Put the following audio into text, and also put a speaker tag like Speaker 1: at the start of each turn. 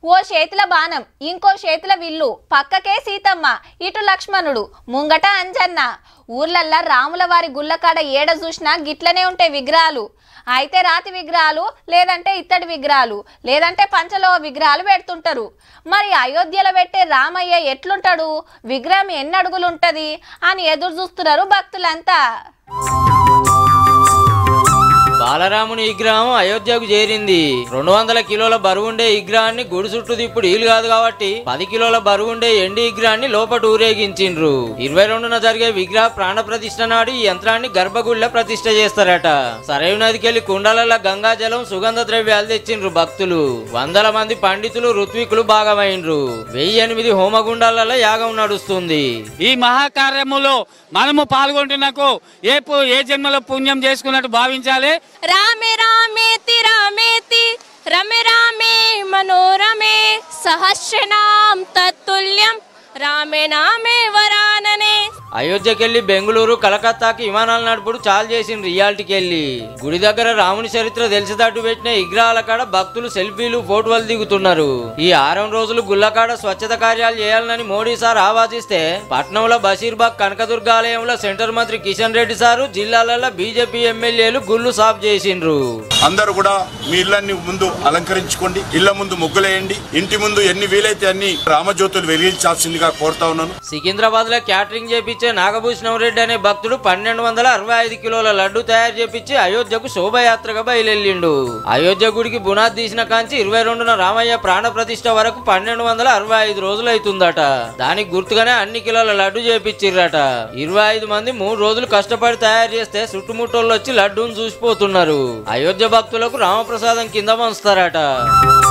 Speaker 1: ఓ చేతుల బాణం ఇంకో చేతుల విల్లు పక్కకే సీతమ్మ ఇటు లక్ష్మణుడు ముంగట అంజన్న ఊర్లల్లా రాముల వారి గుళ్ళకాడ ఏడ చూసినా గిట్లనే ఉంటాయి విగ్రహాలు అయితే రాతి విగ్రహాలు లేదంటే ఇత్తడి విగ్రహాలు లేదంటే పంచలోహ విగ్రహాలు పెడుతుంటారు మరి అయోధ్యలో పెట్టే రామయ్య ఎట్లుంటాడు విగ్రహం ఎన్ని అడుగులు ఉంటది అని ఎదురు చూస్తున్నారు భక్తులంతా
Speaker 2: బాలరాముని విగ్రహం అయోధ్యకు చేరింది రెండు వందల కిలోల బరువుండే విగ్రహాన్ని గుడి చుట్టూ ఇప్పుడు వీలు కాదు కాబట్టి పది కిలోల బరువుండే ఎండి విగ్రహాన్ని లోపట ఊరేగించిండ్రు ఇరవై రెండున జరిగే విగ్రహ ప్రాణ ప్రతిష్ఠ నాడు ఈ యంత్రాన్ని గర్భగుడిలో ప్రతిష్ఠ చేస్తారట సరైన నదికెళ్లి కుండలలో గంగా జలం సుగంధ ద్రవ్యాలు తెచ్చిండ్రు భక్తులు వందల మంది పండితులు ఋత్వికులు భాగమైండ్రు వెయ్యి ఎనిమిది హోమగుండాలలో యాగం నడుస్తుంది
Speaker 3: ఈ మహాకార్యములో మనము పాల్గొంటున్నకు ఏ పు- ఏ జన్మలో పుణ్యం చేసుకున్నట్టు భావించాలి
Speaker 4: రామే రామేతి రామేతి రమే రామే మనోరమే సహస్రనాం తత్తుల్యం రామే నామే వరాననే
Speaker 2: అయోధ్యకెళ్లి బెంగళూరు కలకత్తాకి విమానాలు నడుపుడు చాలు చేసిండ్రు ఇయాల్టికెళ్ళి గుడి దగ్గర రాముని చరిత్ర తెలిసేటట్టు పెట్టిన విగ్రహాల కాడ భక్తులు సెల్ఫీలు ఫోటోలు దిగుతున్నారు ఈ ఆరం రోజులు గుళ్ళకాడ స్వచ్ఛత కార్యాలు చేయాలని మోడీ సార్ ఆవాదిస్తే పట్నంలో బషీర్బాగ్ కనకదుర్గ ఆలయంలో సెంటర్ మంత్రి కిషన్ రెడ్డి సారు జిల్లాలలో బీజేపీ ఎమ్మెల్యేలు గుళ్ళు సాఫ్ చేసిండ్రు
Speaker 5: అందరూ కూడా మీ ఇళ్ళన్ని ముందు అలంకరించుకోండి ఇళ్ల ముందు ముగ్గులేయండి ఇంటి ముందు ఎన్ని వీలైతే అన్ని రామజ్యోతులు వెలిగించాల్సిందిగా కోరుతా ఉన్నాను
Speaker 2: సికింద్రాబాద్ లో క్యాటరింగ్ చేపించే నాగభూషణం రెడ్డి అనే భక్తుడు పన్నెండు వందల అరవై ఐదు కిలోల లడ్డు తయారు చేపించి అయోధ్యకు శోభయాత్రగా బయలుదేరిండు అయోధ్య గుడికి బునాది తీసిన కాంచి ఇరవై రెండున రామయ్య ప్రాణ ప్రతిష్ఠ వరకు పన్నెండు వందల అరవై ఐదు రోజులు అవుతుందట దానికి గుర్తుగానే అన్ని కిలోల లడ్డు చేపించిర్రట ఇరవై ఐదు మంది మూడు రోజులు కష్టపడి తయారు చేస్తే చుట్టుముట్టోళ్ళు వచ్చి లడ్డూను చూసిపోతున్నారు అయోధ్య భక్తులకు రామప్రసాదం కింద పంచుతారట